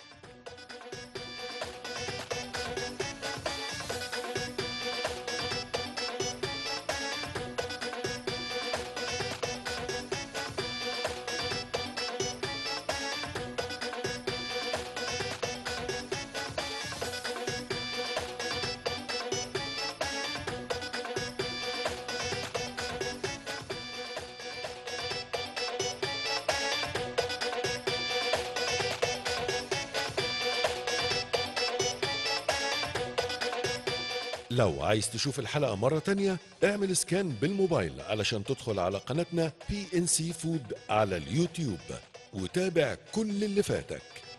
لو عايز تشوف الحلقة مرة تانية اعمل سكان بالموبايل علشان تدخل على قناتنا بي ان سي فود على اليوتيوب وتابع كل اللي فاتك